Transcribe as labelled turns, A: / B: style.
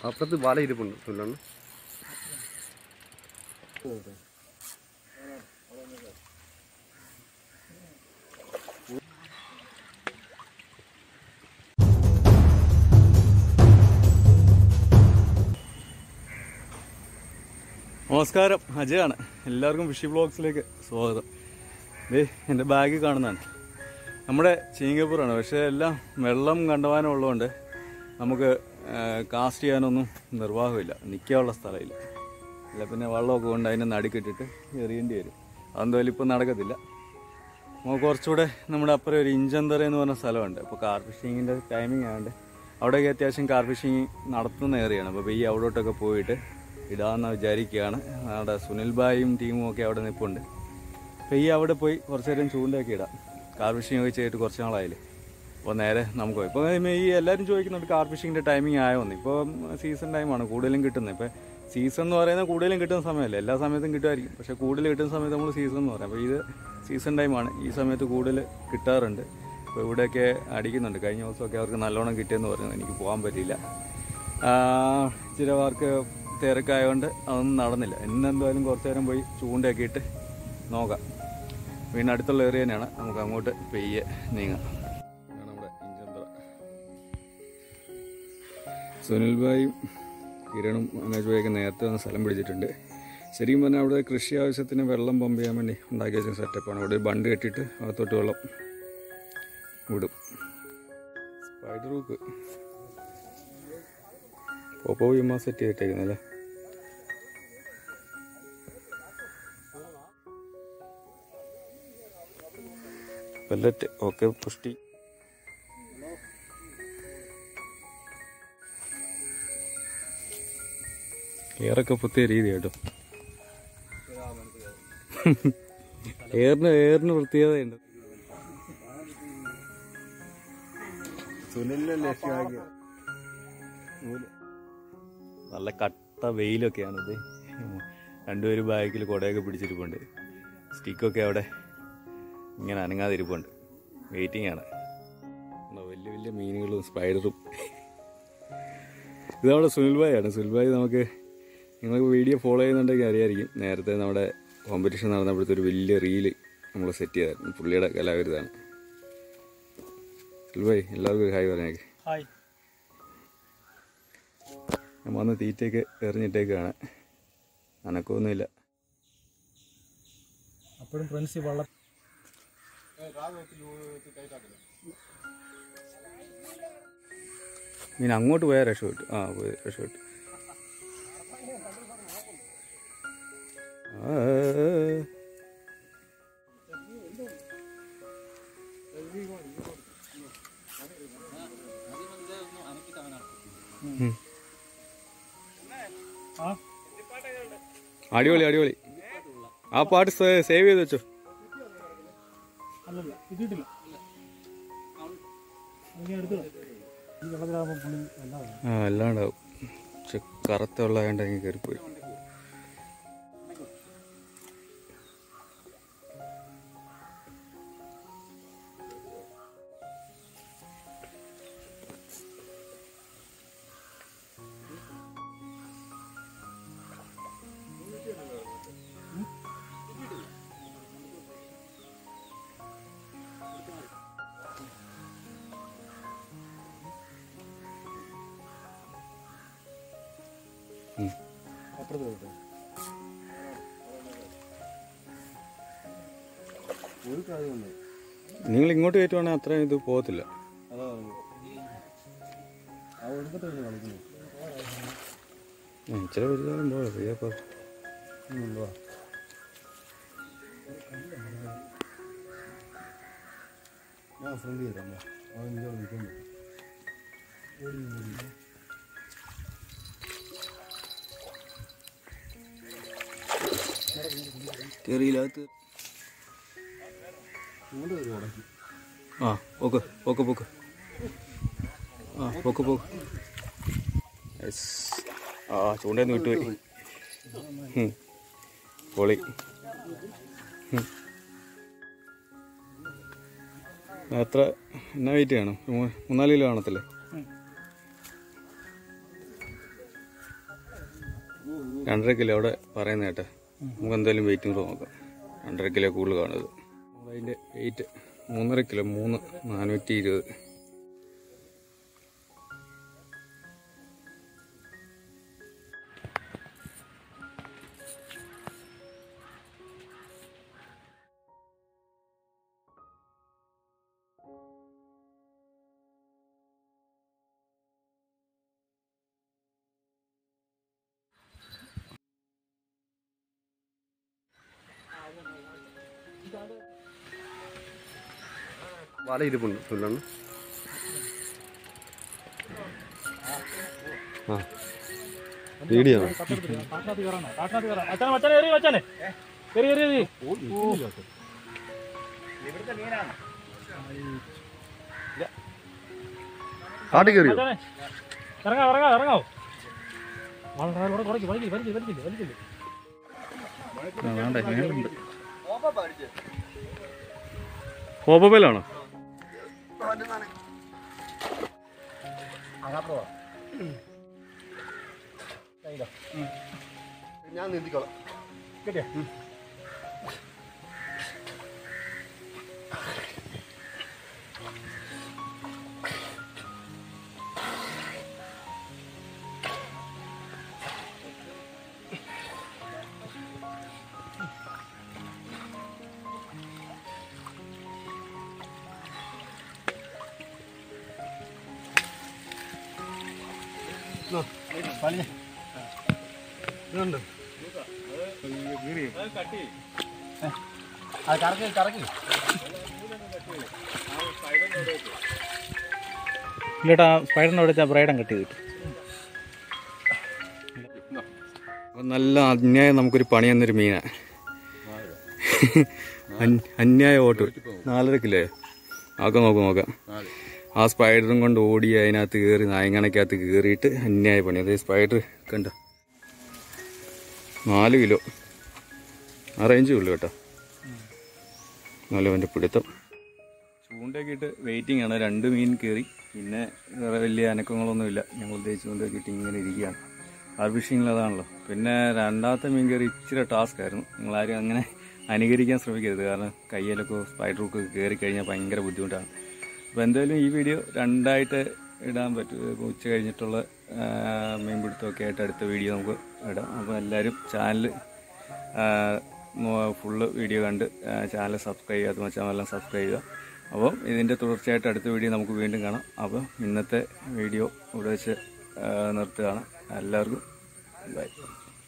A: അപ്പുറത്ത് വല ഇരിപ്പുണ്ട് സുനിലാണ്
B: നമസ്കാരം അജയാണ് എല്ലാവർക്കും ഫിഷി ബ്ലോഗ്സിലേക്ക് സ്വാഗതം ദേ എൻ്റെ ബാഗ് കാണുന്നതാണ് നമ്മുടെ ചീങ്കപ്പൂറാണ് പക്ഷേ എല്ലാം വെള്ളം കണ്ടവാനം ഉള്ളതുകൊണ്ട് നമുക്ക് ആ, കാസ്റ്റ് ചെയ്യാനൊന്നും നിർവാഹമില്ല നിൽക്കാനുള്ള സ്ഥലമില്ല അല്ല പിന്നെ വെള്ളമൊക്കെ കൊണ്ട് അതിനെ നടുക്കിട്ടിട്ട് എറിയേണ്ടി വരും അതെന്തായാലും ഇപ്പം നടക്കത്തില്ല നമുക്ക് കുറച്ചുകൂടെ നമ്മുടെ അപ്പുറം ഒരു ഇഞ്ചന്തറ എന്ന് പറഞ്ഞ സ്ഥലമുണ്ട് അപ്പോൾ കാർ ഫിഷിങ്ങിൻ്റെ ടൈമിംഗ് ആയതുകൊണ്ട് അവിടെയൊക്കെ അത്യാവശ്യം കാർ ഫിഷിങ് നടത്തുന്ന ഏറിയാണ് അപ്പോൾ ഈ അവിടോട്ടൊക്കെ പോയിട്ട് ഇടാമെന്ന് വിചാരിക്കുകയാണ് നമ്മുടെ സുനിൽ ബായും ടീമും ഒക്കെ അവിടെ നിൽപ്പുണ്ട് അപ്പോൾ ഈ അവിടെ പോയി കുറച്ച് നേരം ചൂണ്ടയൊക്കെ ഇടാം കാർ ഫിഷിംഗ് ഒക്കെ ചെയ്തിട്ട് കുറച്ച് നാളായില്ലേ അപ്പോൾ നേരെ നമുക്ക് പോയി ഇപ്പോൾ ഈ എല്ലാവരും ചോദിക്കുന്നുണ്ട് കാർ ഫിഷിങ്ങിൻ്റെ ടൈമിംഗ് ആയോന്ന് ഇപ്പോൾ സീസൺ ടൈമാണ് കൂടുതലും കിട്ടുന്നത് ഇപ്പോൾ സീസൺ എന്ന് പറയുന്നത് കൂടുതലും കിട്ടുന്ന സമയമല്ലേ എല്ലാ സമയത്തും കിട്ടുമായിരിക്കും പക്ഷേ കൂടുതൽ കിട്ടുന്ന സമയത്ത് നമ്മൾ സീസൺ എന്ന് പറയാം അപ്പോൾ ഇത് സീസൺ ടൈമാണ് ഈ സമയത്ത് കൂടുതൽ കിട്ടാറുണ്ട് അപ്പോൾ ഇവിടെയൊക്കെ അടിക്കുന്നുണ്ട് കഴിഞ്ഞ ദിവസമൊക്കെ അവർക്ക് നല്ലോണം കിട്ടിയെന്ന് പറഞ്ഞു എനിക്ക് പോകാൻ പറ്റിയില്ല ആ, ഇച്ചിരി അവർക്ക് തിരക്കായതുകൊണ്ട് അതൊന്നും നടന്നില്ല ഇന്നെന്തായാലും കുറച്ച് നേരം പോയി ചൂണ്ടയൊക്കെ ഇട്ട് നോക്കാം വീണ്ടും അടുത്തുള്ള ഏറിയ തന്നെയാണ് നമുക്ക് അങ്ങോട്ട് പെയ്യെ നീങ്ങാം ഇതാണ് നമ്മുടെ ഇഞ്ചന്തറ സുനിൽ ഭായും കിരണും മനോജ് ഭായൊക്കെ നേരത്തെ വന്ന് സ്ഥലം പിടിച്ചിട്ടുണ്ട് ശരിക്കും പറഞ്ഞാൽ അവിടെ കൃഷി ആവശ്യത്തിന് വെള്ളം പമ്പ് ചെയ്യാൻ വേണ്ടി ഉണ്ടാക്കി വെച്ച സെറ്റപ്പാണ് അവിടെ ഒരു ബണ്ട് കെട്ടിയിട്ട് അകത്തോട്ട് വെള്ളം വിടും സ്പൈഡർ ഹൂക്ക് പോപ്പോ വിമ സെറ്റ് ചെയ്തിട്ടേക്കുന്നല്ലേ പെല്ലറ്റ് ഓക്കെ പുഷ്ടി എയറൊക്കെ പുതിയ രീതി കേട്ടോ എയറിന് എയറിന് പ്രത്യേകതയുണ്ട്
A: സുനിലിനെ ലക്ഷ്യമാക്കി
B: നല്ല കട്ട വെയിലൊക്കെയാണിത് രണ്ടുപേരും ബാഗിൽ കുടയൊക്കെ പിടിച്ചിരിപ്പുണ്ട് സ്റ്റിക്കൊക്കെ അവിടെ ഇങ്ങനെ അനങ്ങാതിരിപ്പുണ്ട് വെയിറ്റിംഗ് ആണ് ഉണ്ടോ, വലിയ വലിയ മീനുകളും സ്പൈഡറും ഇത് നമ്മുടെ സുനിൽ ഭായാണ് സുനിൽ ഭായ് നമുക്ക് നിങ്ങൾക്ക് വീഡിയോ ഫോളോ ചെയ്യുന്നുണ്ടെങ്കിൽ അറിയായിരിക്കും നേരത്തെ നമ്മുടെ കോമ്പറ്റീഷൻ നടന്നപ്പോഴത്തെ ഒരു വലിയ റീല് നമ്മൾ സെറ്റ് ചെയ്തായിരുന്നു പുള്ളിയുടെ കലാവിരുതാണ് സുനിൽ ഭായ് എല്ലാവർക്കും ഒരു ഹായ് പറഞ്ഞേക്ക്
C: ഹായ്
B: ഞാൻ വന്ന് തീറ്റയൊക്കെ എറിഞ്ഞിട്ടേക്കാണ് അനക്കമൊന്നുമില്ല
C: അപ്പോഴും ഫ്രണ്ട്സ് വള്ളം
B: മീൻ അങ്ങോട്ട് പോയാൽ രക്ഷപ്പെട്ടു ആ പോയി രക്ഷപ്പെട്ടു ആ. ഉം.
C: ആ
B: അടിപൊളി അടിപൊളി ആ പാട്ട് സേ- സേവ് ചെയ്ത് വെച്ചോ
C: അല്ലല്ല കിട്ടിയിട്ടില്ല എനിക്ക് എടുത്തു ഈ വെള്ളത്തിലാകുമ്പോൾ പുള്ളി എല്ലാം
B: ആ എല്ലാം ഉണ്ടാവും പക്ഷെ കറുത്ത വെള്ളമായോണ്ടെങ്കിൽ കയറിപ്പോയി
C: അപ്പുറത്ത് പോകട്ടെ
A: ഒരു കാര്യമുണ്ട്
B: നിങ്ങൾ ഇങ്ങോട്ട് കയറ്റുവാണെങ്കിൽ അത്രയും ഇത് പോകത്തില്ല
A: അതാ ആ ഒടുക്കത്തെ കളിക്കുന്നു
B: ആ, ഇച്ചിരി വലുതായാലും പോകാം പെയ്യപ്പോൾ
A: ഞാൻ ഫ്രണ്ട് ചെയ്തല്ല അവൻ ഇഞ്ചോട് നിൽക്കുന്നു
B: കയറിയില്ലാത്ത
A: ഇങ്ങോട്ട് വരും ഉടക്കി
B: ആ പോക്ക് പോക്ക് പോക്ക് ആ പോക്ക് പോക്ക് യെസ് ആ ചൂണ്ടയിൽ നിന്ന് വിട്ടുപോയി ഉം. പൊളി ഉം. എത്ര എന്നാ വെയിറ്റ് കാണും മൂ- മൂന്നാല് കിലോ കാണത്തില്ലേ രണ്ടര കിലോ അവിടെ പറയുന്ന കേട്ടെ നമുക്ക് എന്തായാലും വെയിറ്റിംഗ് റൂം നോക്കാം രണ്ടര കിലോ കൂടുതൽ കാണുന്നത് അതിൻ്റെ വെയിറ്റ് മൂന്നര കിലോ മൂന്ന് നാനൂറ്റി ഇരുപത്
A: വല ഇരിപ്പുണ്ട് സുല്ലണ്ണ ആ വീഡിയോ
C: കാട്ടിനകത്ത് കയറാനോ കാട്ടിനകത്ത് കയറാം അച്ഛനെ മച്ചാനെ എറി മച്ചാനെ എറി എറി എറി
A: കാട്ടി കയറിയോ
C: മച്ചാനെ ഇറങ്ങാം ഇറങ്ങാം ഇറങ്ങാം വളരെ കുറയ്ക്ക് വലിക്കില്ല വലിക്കില്ല വലിക്കില്ല വലിക്കില്ല
B: അതാണ്ട് മേലുണ്ട് കോപ്പയിലാണോ
A: ഞാൻ നീന്തിക്കോളാം
C: കിട്ടിയോ
A: ഇതുണ്ട്
C: അത് കറക്കി കറക്കി ഇല്ലേട്ടാ സ്പൈഡറിനെ വിളിച്ച ബ്രൈഡൻ കട്ട് ചെയ്തിട്ട്
B: അപ്പൊ നല്ല അന്യായം നമുക്കൊരു പണി തന്നൊരു മീനാ അൻ- അന്യായ ഓട്ട് നാലര കിലോ ആക്കാം നോക്കാം നോക്കാം ആ സ്പൈഡറും കൊണ്ട് ഓടി അതിനകത്ത് കയറി നായങ്ങണക്കകത്ത് കയറിയിട്ട് അന്യായ പണി അതേ സ്പൈഡർ കണ്ട നാല് കിലോ ആ റേഞ്ചേ ഉള്ളു കേട്ടോ നല്ല അവൻ്റെ പിടുത്തം ചൂണ്ടയൊക്കെ ഇട്ട് വെയിറ്റിംഗ് ആണ് രണ്ട് മീൻ കയറി പിന്നെ വേറെ വലിയ അനക്കങ്ങളൊന്നുമില്ല ഞങ്ങൾ ഉദ്ദേശിച്ച് ചൂണ്ടയൊക്കെ ഇട്ട് ഇങ്ങനെ ഇരിക്കുകയാണ് ആർ ഫിഷിങ്ങിൽ അതാണല്ലോ പിന്നെ രണ്ടാമത്തെ മീൻ കയറി ഇച്ചിരി ടാസ്ക് ആയിരുന്നു നിങ്ങളാരും അങ്ങനെ അനുകരിക്കാൻ ശ്രമിക്കരുത് കാരണം കയ്യിലൊക്കെ സ്പൈഡർ ഒക്കെ കയറി കഴിഞ്ഞാൽ ഭയങ്കര ബുദ്ധിമുട്ടാണ് അപ്പോൾ എന്തായാലും ഈ വീഡിയോ രണ്ടായിട്ട് ഇടാൻ പറ്റും ഇപ്പോൾ ഉച്ച കഴിഞ്ഞിട്ടുള്ള ആ, മീൻപിടുത്തമൊക്കെ ആയിട്ട് അടുത്ത വീഡിയോ നമുക്ക് ഇടാം അപ്പോൾ എല്ലാവരും ചാനൽ ഫുള്ള് വീഡിയോ കണ്ട് ചാനൽ സബ്സ്ക്രൈബ് ചെയ്യാത്ത മച്ചാമെല്ലാം സബ്സ്ക്രൈബ് ചെയ്യുക അപ്പം ഇതിൻ്റെ തുടർച്ചയായിട്ട് അടുത്ത വീഡിയോ നമുക്ക് വീണ്ടും കാണാം അപ്പം ഇന്നത്തെ വീഡിയോ ഇവിടെ വെച്ച് ആ, നിർത്തുകയാണ് എല്ലാവർക്കും ബൈ